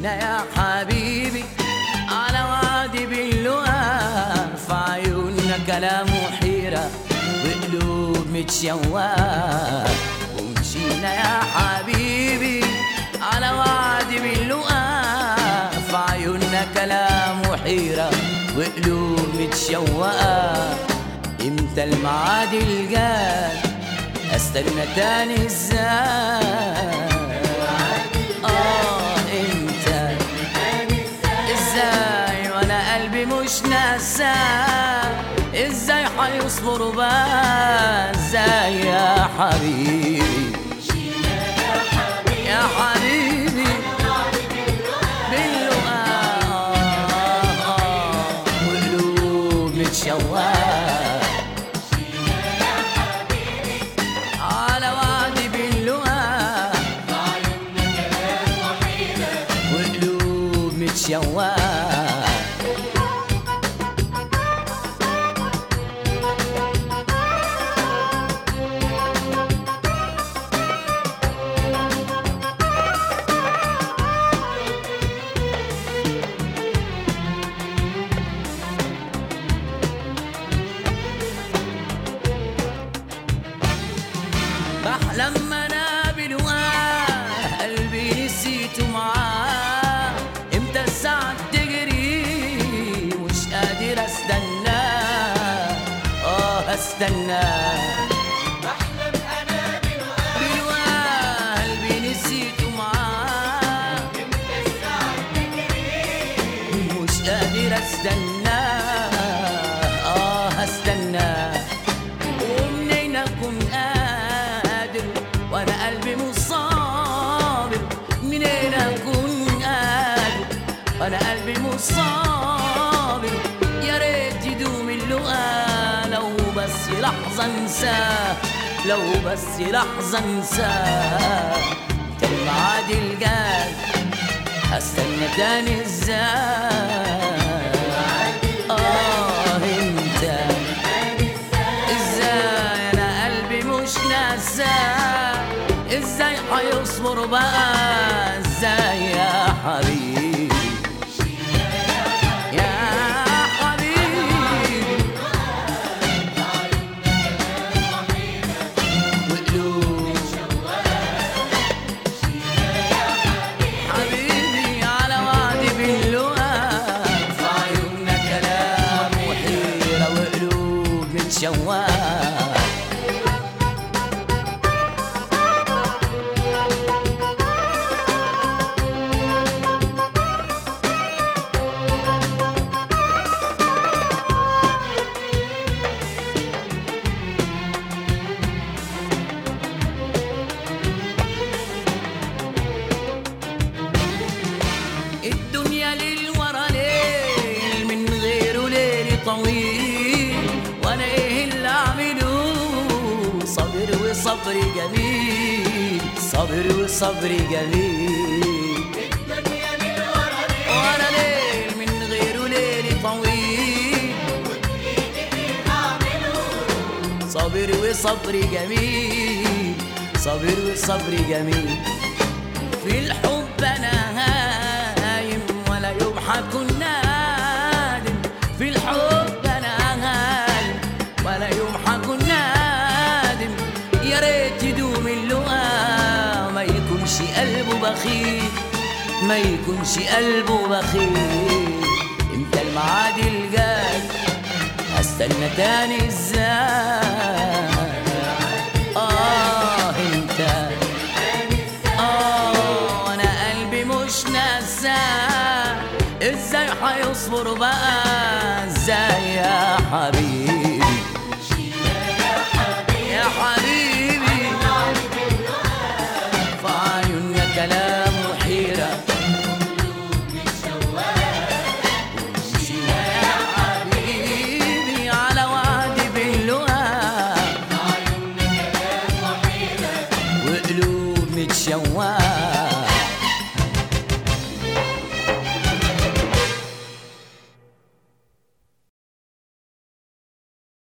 مشينا يا حبيبي على وادي باللقا في عيوننا كلام وحيرة وقلوب متشوقة ومشينا يا حبيبي على وادي باللقا في عيوننا كلام وحيرة وقلوب متشوقة امتى الميعاد الجاي استنى تاني ازاي اه انت ازاي وانا قلبي مش ناساه ازاي حيصبر بقى ازاي يا حبيبي يا حبيبي باللقاء وقلوب متشوقة على وعدي باللقاء وقلوب متشوقة بحلم انا بلقاه قلبي نسيته معاه امتى الساعة تجري مش قادر استناه اه استناه بلقاه قلبي نسيته معاه مش قادر استناه اه استناه ومنين اكون قادر وانا قلبي مش صابر منين اكون قادر وانا قلبي مش صابر يا ريت يدوم اللقا لو بس لحظة انساه لو بس لحظة انساه ده الميعاد الجاي هستنى تاني ازاي اه انت ازاي انا قلبي مش ناساه ازاي هيصبر بقى ازاي يا حبيبي يا حبيبي وقلوب حبيبي على وعدي باللقا في عيوننا كلام وحيرة وقلوب متشوقة الدنيا ليل ورا ليل من غيره ليل طويل وانا ايه اللي اعمله صبر وصبر جميل صبر وصبر جميل ورا ليل من غيره ليل طويل صبر وصبر جميل صبر وصبر جميل في الحب انا هايم ولا يضحك النادم في الحب انا هايم ولا يضحك النادم يا ريت يدوم اللقا ما يكونش قلبه بخيل ما يكونش قلبه بخيل امتى الميعاد الجاي استنى تاني ازاي